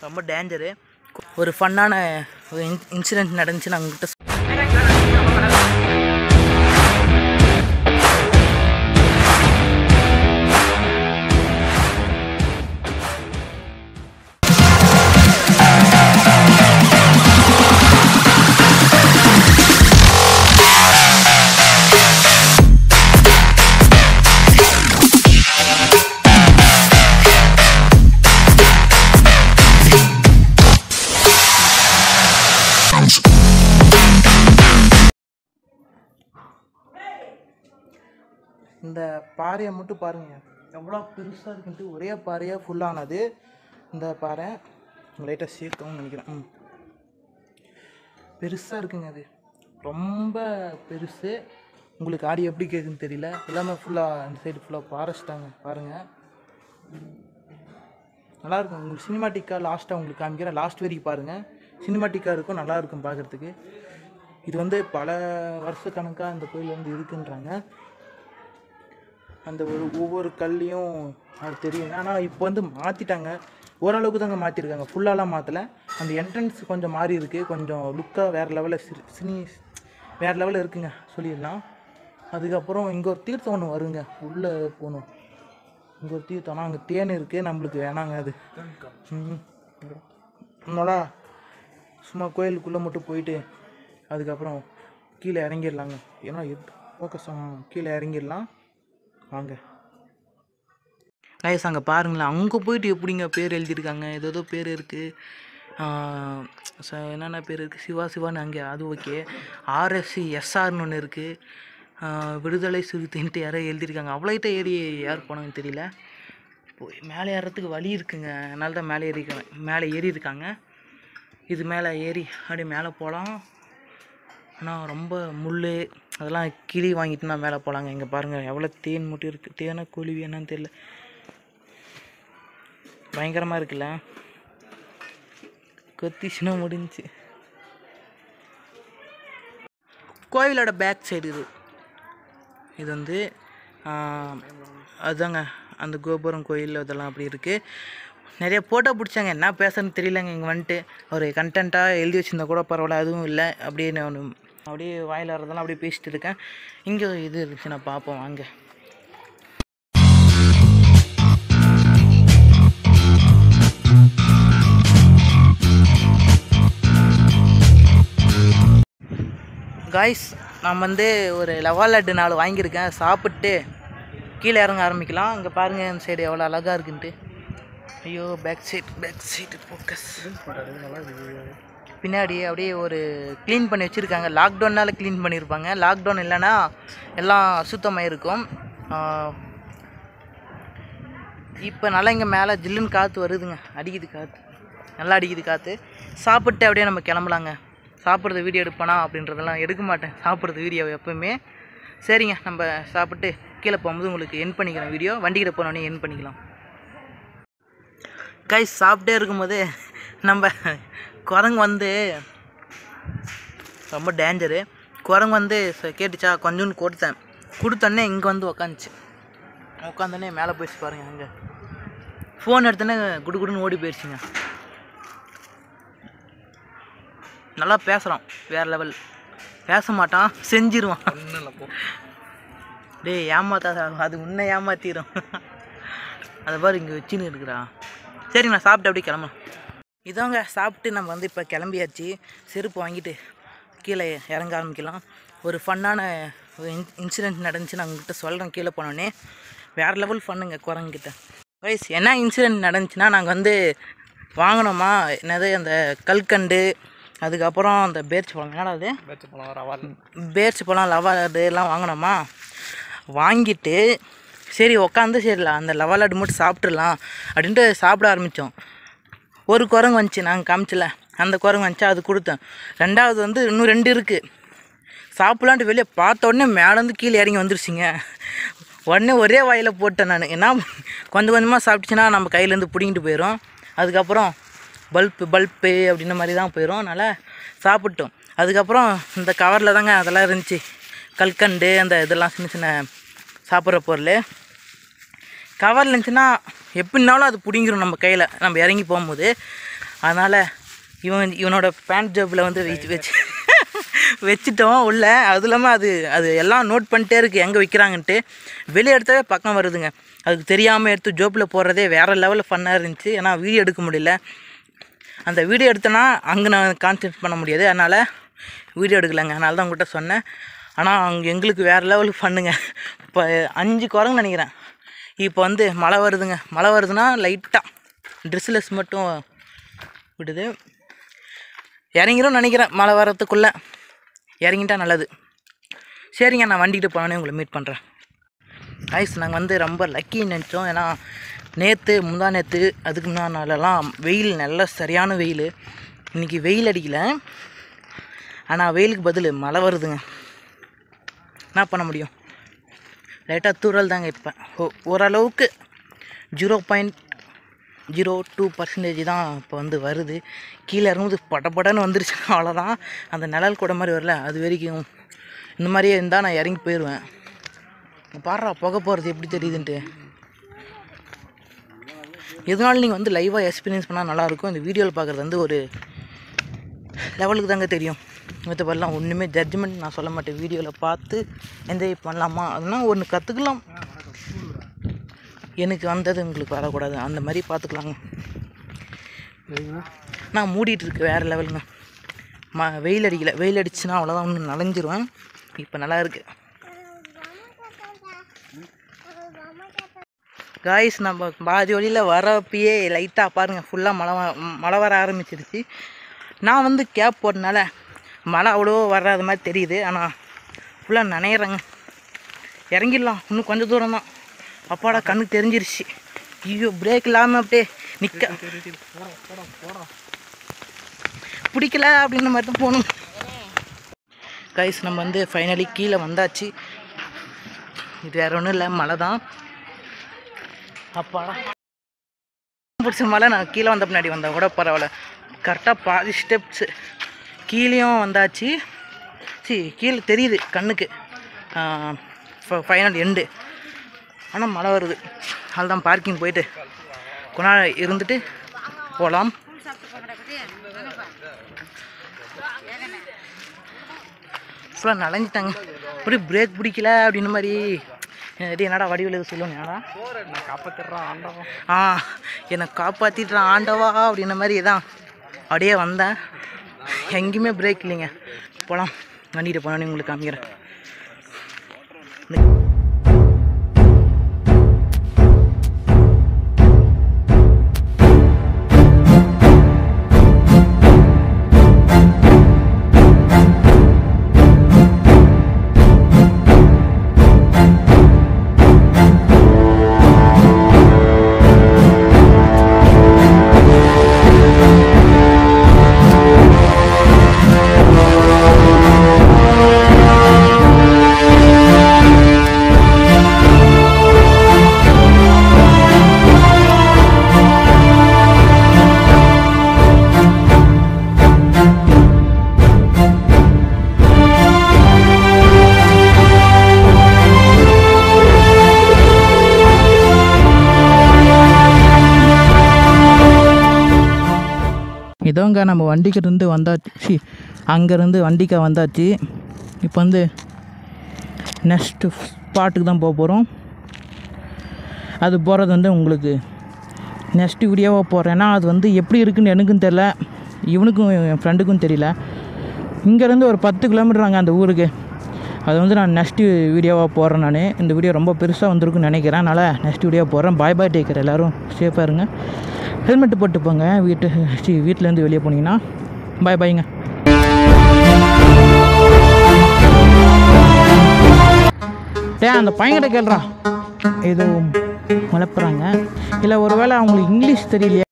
ரொம்ப டேஞ்சரு ஒரு ஃபன்னான ஒரு இன்சிடென்ட் நடந்துச்சு நான் உங்ககிட்ட இந்த பாறையை மட்டும் பாருங்க எவ்வளோ பெருசாக இருக்குன்ட்டு ஒரே பாறையாக ஃபுல்லானது இந்த பாறை லைட்டாக சேர்க்கவும் நினைக்கிறேன் ம் பெருசாக இருக்குங்க அது ரொம்ப பெருசு உங்களுக்கு ஆடி எப்படி கேட்குன்னு தெரியல எல்லாமே ஃபுல்லாக இந்த சைடு ஃபுல்லாக ஃபாரஸ்ட்டாங்க பாருங்கள் நல்லா இருக்கும் உங்களுக்கு சினிமாட்டிக்காக லாஸ்ட்டாக உங்களுக்கு காமிக்கிறேன் லாஸ்ட் வரைக்கும் பாருங்கள் சினிமாட்டிக்காக இருக்கும் நல்லா இருக்கும் பார்க்குறதுக்கு இது வந்து பல வருஷ கணக்காக அந்த கோயில் வந்து இருக்குன்றாங்க அந்த ஒரு ஒவ்வொரு கல்லையும் அது தெரியுங்க ஆனால் இப்போ வந்து மாற்றிட்டாங்க ஓரளவுக்கு தாங்க மாற்றிருக்காங்க ஃபுல்லாலாம் மாற்றலை அந்த என்ட்ரன்ஸ் கொஞ்சம் மாறி இருக்குது கொஞ்சம் லுக்காக வேறு லெவலில் சினி வேறு லெவலில் இருக்குங்க சொல்லிடலாம் அதுக்கப்புறம் இங்கே ஒரு தீர்த்தம் ஒன்று வருங்க உள்ளே போகணும் இங்கே ஒரு தீர்த்தம் ஆனால் அங்கே தேன் இருக்குது நம்மளுக்கு வேணாங்க அது ம் நம்மளா சும்மா கோயிலுக்குள்ளே மட்டும் போயிட்டு அதுக்கப்புறம் கீழே இறங்கிடலாங்க ஏன்னா ஃபோக்கஸ் கீழே இறங்கிடலாம் வாங்க கைஸ் அங்கே பாருங்களேன் அங்கே போயிட்டு எப்படிங்க பேர் எழுதியிருக்காங்க ஏதோ ஏதோ பேர் இருக்குது என்னென்ன பேர் இருக்குது சிவா சிவான்னு அங்கே அது ஓகே ஆர்எஸ்சி எஸ்ஆர்னு ஒன்று இருக்குது விடுதலை சிறுத்தைன்ட்டு யாரோ எழுதியிருக்காங்க அவ்வளோகிட்ட ஏறி யார் போனாங்கன்னு தெரியல போய் மேலே ஏறுறதுக்கு வழி இருக்குங்க அதனால தான் மேலே ஏறிருக்காங்க மேலே ஏறி இருக்காங்க இது மேலே ஏறி அப்படியே மேலே போகலாம் ஆனால் ரொம்ப முள் அதெல்லாம் கிளி வாங்கிட்டுனா மேலே போகலாங்க இங்கே பாருங்கள் எவ்வளோ தேன் மட்டும் இருக்குது தேனை குருவி என்னன்னு தெரியல பயங்கரமாக இருக்குல்ல கொத்திச்சுனா முடிஞ்சுச்சு கோவிலோட பேக் சைடு இது இது வந்து ஆஹ், அதுதாங்க அந்த கோபுரம் கோயில் இதெல்லாம் அப்படி இருக்குது நிறைய ஃபோட்டோ பிடிச்சாங்க என்ன பேசுறதுன்னு தெரியலங்க இங்கே வந்துட்டு ஒரு கண்டென்ட்டாக எழுதி வச்சிருந்தா கூட பரவாயில்ல அதுவும் இல்லை அப்படியே நான் ஒன்று அப்படியே வாயில் வரதெல்லாம் அப்படியே பேசிட்டு இருக்கேன் இங்கே இது இருந்துச்சு நான் பார்ப்போம் வாங்க காய்ஸ் நான் வந்து ஒரு லவா லட்டு நாலு வாங்கியிருக்கேன் சாப்பிட்டு கீழே இறங்க ஆரம்பிக்கலாம் இங்கே பாருங்கள் இந்த சைடு எவ்வளோ அழகாக இருக்குன்ட்டு ஐயோ back side back side focus பின்னாடி அப்படியே ஒரு க்ளீன் பண்ணி வச்சுருக்காங்க லாக்டவுன்னால க்ளீன் பண்ணியிருப்பாங்க லாக்டவுன் இல்லைன்னா எல்லாம் சுத்தமாக இருக்கும் இப்போ நல்லா இங்கே மேலே ஜில்லுன்னு காற்று வருதுங்க அடிக்குது காற்று நல்லா அடிக்குது காற்று சாப்பிட்டு அப்படியே நம்ம கிளம்பலாங்க சாப்பிட்றது வீடியோ எடுப்பேனா அப்படின்றதெல்லாம் எடுக்க மாட்டேன் சாப்பிட்றது வீடியோ எப்பவுமே சரிங்க நம்ம சாப்பிட்டு கீழே போகும்போது உங்களுக்கு என் பண்ணிக்கிறேன் வீடியோ வண்டிக்கிட்ட போனோடனே என் பண்ணிக்கலாம் கை சாப்பிட்டே இருக்கும்போது நம்ம குரங்கு வந்து ரொம்ப டேஞ்சரு குரங்கு வந்து ச- கேட்டுச்சா கொஞ்சோண்டு கொடுத்தேன் கொடுத்தோடனே இங்கே வந்து உக்காந்துச்சு உட்காந்தோடனே மேலே போயிடுச்சு பாருங்க அங்கே ஃபோன் எடுத்தோன்னே குடு குடுன்னு ஓடி போயிடுச்சுங்க நல்லா பேசுகிறான் வேறு லெவல் பேச மாட்டான் செஞ்சிருவான் டேய் ஏமாத்தாத அது உன்னை ஏமாத்திரும் அதை பாரு இங்கே வச்சுன்னு இருக்குடா சரி நான் சாப்பிட்டு அப்படியே கிளம்பலாம் இதாங்க சாப்பிட்டு நம்ம வந்து இப்போ கிளம்பியாச்சு செருப்பு வாங்கிட்டு கீழே இறங்க ஆரம்பிக்கலாம் ஒரு ஃபன்னான ஒரு இன்சிடெண்ட் நடந்துச்சு நான் உங்ககிட்ட சொல்கிறேன் கீழே போனோடனே வேறு லெவல் ஃபன்னுங்க குரங்கிட்ட வயசு என்ன இன்சிடெண்ட் நடந்துச்சுன்னா நாங்கள் வந்து வாங்கினோமா என்னது அந்த கல்கண்டு அதுக்கப்புறம் அந்த பேர்ச்சி பழம் என்னடா அது பேர்ச்சி பழம் லவா லட்டு எல்லாம் வாங்கினோமா வாங்கிட்டு சரி உக்காந்து சரி அந்த லவா லட்டு மட்டும் சாப்பிட்றலாம் அப்படின்ட்டு சாப்பிட ஆரம்பித்தோம் ஒரு குரங்கு வந்துச்சு நாங்கள் காமிச்சல அந்த குரங்கு வந்துச்சு அது கொடுத்தேன் ரெண்டாவது வந்து இன்னும் ரெண்டு இருக்குது சாப்பிட்லான்ட்டு வெளியே பார்த்த உடனே மேலேருந்து கீழே இறங்கி வந்துருச்சுங்க உடனே ஒரே வாயில் போட்டேன் நான் ஏன்னா கொஞ்சம் கொஞ்சமாக சாப்பிட்டுச்சுன்னா நம்ம கையிலேருந்து பிடிங்கிட்டு போயிடும் அதுக்கப்புறம் பல்ப்பு பல்ப்பு அப்படின்ன மாதிரி தான் போயிடும் அதனால் சாப்பிட்டோம் அதுக்கப்புறம் இந்த கவரில் தாங்க அதெல்லாம் இருந்துச்சு கல்கண்டு அந்த இதெல்லாம் சின்ன சின்ன சாப்பிட்ற பொருள் கவரில் இருந்துச்சுன்னா எப்படினாலும் அது பிடிங்கிரும் நம்ம கையில் நம்ம இறங்கி போகும்போது அதனால் இவன் இவனோட பேண்ட் ஜாப்பில் வந்து வச்சு வச்சு வச்சுட்டோம் உள்ள அது இல்லாமல் அது அது எல்லாம் நோட் பண்ணிட்டே இருக்குது எங்கே விற்கிறாங்கன்ட்டு வெளியே எடுத்தாவே பக்கம் வருதுங்க அதுக்கு தெரியாமல் எடுத்து ஜோப்பில் போடுறதே வேறு லெவலில் ஃபன்னாக இருந்துச்சு ஏன்னா வீடியோ எடுக்க முடியல அந்த வீடியோ எடுத்தேன்னா அங்கே நான் கான்சன்ட்ரேட் பண்ண முடியாது அதனால் வீடியோ எடுக்கலைங்க அதனால தான் உங்கள்கிட்ட சொன்னேன் ஆனால் அங்கே எங்களுக்கு வேறு லெவலுக்கு பண்ணுங்க இப்போ அஞ்சு குரங்கு நினைக்கிறேன் இப்போ வந்து மழை வருதுங்க மழை வருதுன்னா லைட்டாக ட்ரெஸ்லெஸ் மட்டும் விடுது இறங்கிரும் நினைக்கிறேன் மழை வர்றதுக்குள்ளே இறங்கிட்டா நல்லது சரிங்க நான் வண்டிக்கிட்ட போனோன்னே உங்களை மீட் பண்ணுறேன் ஐஸ் நாங்கள் வந்து ரொம்ப லக்கின்னு நினச்சோம் ஏன்னா நேற்று முந்தா நேற்று அதுக்கு முன்னா நாளெல்லாம் வெயில் நல்ல சரியான வெயில் இன்றைக்கி வெயில் அடிக்கல ஆனால் வெயிலுக்கு பதில் மழை வருதுங்க என்ன பண்ண முடியும் லைட்டாக தூறல் தாங்க இப்போ ஓ ஓரளவுக்கு zero point zero two percentage தான் இப்போ வந்து வருது கீழே இறங்கும்போது படபடன்னு வந்துருச்சு அவ்வளோதான் அந்த நிழல் கூட மாதிரி வரல அது வரைக்கும் இந்த மாதிரியே இருந்தால் நான் இறங்கி போயிடுவேன் பாடுறா புகை போகிறது எப்படி தெரியுதுன்ட்டு எதனால நீங்கள் வந்து லைவாக எக்ஸ்பீரியன்ஸ் பண்ணால் நல்லாயிருக்கும் இந்த வீடியோவில் பார்க்குறது வந்து ஒரு லெவலுக்கு தாங்க தெரியும் மற்றபடிலாம் ஒன்றுமே ஜட்ஜ்மெண்ட் நான் சொல்ல மாட்டேன் வீடியோவில் பார்த்து என்ஜாய் பண்ணலாமா அதெல்லாம் ஒன்று கற்றுக்கலாம் எனக்கு வந்தது உங்களுக்கு வரக்கூடாது அந்த மாதிரி பார்த்துக்கலாங்க நான் மூடிட்டு இருக்கு வேறு லெவலுங்க ம வெயில் அடிக்கல வெயில் அடிச்சுன்னா அவ்வளோதான் ஒன்று நனைஞ்சிருவேன் இப்போ நல்லா இருக்கு காய்ஸ் நம்ம பாதி வழியில் வரப்பயே லைட்டாக பாருங்கள் ஃபுல்லாக மழை வ- மழை வர ஆரம்பிச்சிருச்சு நான் வந்து கேப் போட்டனால மழை அவ்வளோ வராத மாதிரி தெரியுது ஆனால் ஃபுல்லாக நனையிறேங்க இறங்கிடலாம் இன்னும் கொஞ்சம் தூரம் தான் அப்பாடா கண்ணுக்கு தெரிஞ்சிருச்சு ஐயோ பிரேக் இல்லாமல் அப்படியே நிற்க பிடிக்கல அப்படின்ற மாதிரி தான் போகணும் கைஸ் நம்ம வந்து ஃபைனலி கீழே வந்தாச்சு இது வேற ஒன்றும் இல்லை மழை தான் அப்பாடா பிடிச்ச மழை நான் கீழே வந்த பின்னாடி வந்தேன் கூட பரவாயில்ல கரெக்டாக பாதி ஸ்டெப்ஸு கீழேயும் வந்தாச்சு சி கீழே தெரியுது கண்ணுக்கு ஃபைனல் எண்டு ஆனால் மழை வருது அதுதான் பார்க்கிங் போயிட்டு கொஞ்ச நாள் இருந்துட்டு போகலாம் ஃபுல்லாக நனைஞ்சிட்டாங்க அப்படியே பிரேக் பிடிக்கல அப்படின்ன மாதிரி டேய் என்னடா வடிவில் எதுவும் சொல்லுவேன் என்னடா காப்பாத்திடுறான் ஆண்டவன் ஆ என்னை காப்பாற்றிட்டுறான் ஆண்டவா அப்படின்ன மாதிரி தான் அப்படியே வந்தேன் எங்கேயுமே பிரேக் இல்லைங்க போகலாம் வண்டிகிட்ட போனோன்னு உங்களுக்கு காமிக்கிறேன் இதோங்க நம்ம வண்டிக்கு இருந்து வந்தாச்சு அங்கேருந்து வண்டிக்கு வந்தாச்சு இப்போ வந்து நெக்ஸ்ட்டு ஸ்பாட்டுக்கு தான் போக போகிறோம் அது போகிறது வந்து உங்களுக்கு நெக்ஸ்ட்டு வீடியோவாக போடுறேன்னா அது வந்து எப்படி இருக்குன்னு எனக்கும் தெரில இவனுக்கும் என் ஃப்ரெண்டுக்கும் தெரியல இங்கேருந்து ஒரு பத்து கிலோமீட்டர் அங்கே அந்த ஊருக்கு அது வந்து நான் நெக்ஸ்ட்டு வீடியோவாக போடுறேன் நான் இந்த வீடியோ ரொம்ப பெருசாக வந்திருக்குன்னு நினைக்கிறேன் அதனால் நெக்ஸ்ட் வீடியோ போடுறேன் பாய் பாய் டேக்கர் எல்லோரும் சேஃபாக இருங்க ஹெல்மெட்டு போட்டு போங்க வீட்டு சி வீட்டிலேருந்து வெளியே போனீங்கன்னா பாய் பாய்ங்க டே அந்த பையன்கிட்ட கேள்றா ஏதோ மலப்புறாங்க இல்லை ஒருவேளை அவங்களுக்கு இங்கிலீஷ் தெரியலையா